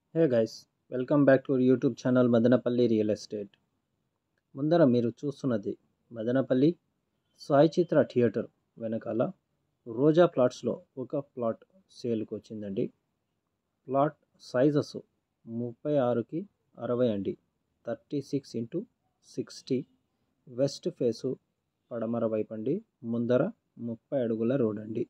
hey guys welcome back to YouTube channel Madanapalle real estate ముందర మీరు చూస్తున్నది మదనపల్లి సాయి చిత్ర థియేటర్ వెనకాల రోజా ప్లాట్స్లో ఒక ప్లాట్ సేల్కి వచ్చిందండి ప్లాట్ సైజెస్ ముప్పై ఆరుకి అరవై అండి thirty six into sixty west face పడమర వైపు అండి ముందర ముప్పై అడుగుల రోడ్ అండి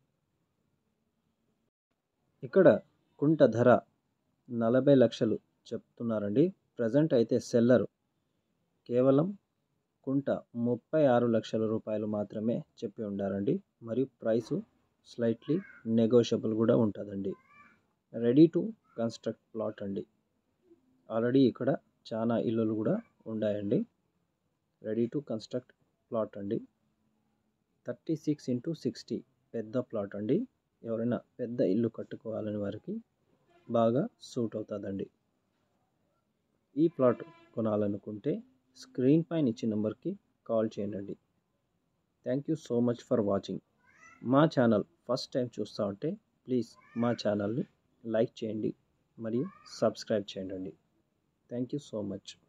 ఇక్కడ కుంట ధర నలభై లక్షలు చెప్తున్నారండి ప్రజెంట్ అయితే సెల్లరు కేవలం కుంట ముప్పై ఆరు లక్షల రూపాయలు మాత్రమే చెప్పి ఉండారండి మరియు ప్రైసు స్లైట్లీ నెగోషియబుల్ కూడా ఉంటుందండి రెడీ టు కన్స్ట్రక్ట్ ప్లాట్ అండి ఆల్రెడీ ఇక్కడ చాలా ఇల్లులు కూడా ఉన్నాయండి రెడీ టు కన్స్ట్రక్ట్ ప్లాట్ అండి థర్టీ సిక్స్ ఇంటూ సిక్స్టీ పెద్ద ప్లాట్ అండి ఎవరైనా పెద్ద ఇల్లు కట్టుకోవాలని వారికి బాగా సూట్ అవుతుందండి ఈ ప్లాట్ కొనాలనుకుంటే స్క్రీన్ పైన ఇచ్చిన నెంబర్కి కాల్ చేయండి thank you so much for watching మా ఛానల్ ఫస్ట్ టైం చూస్తూ ఉంటే ప్లీజ్ మా ఛానల్ని లైక్ చేయండి మరియు సబ్స్క్రైబ్ చేయండి థ్యాంక్ యూ సో మచ్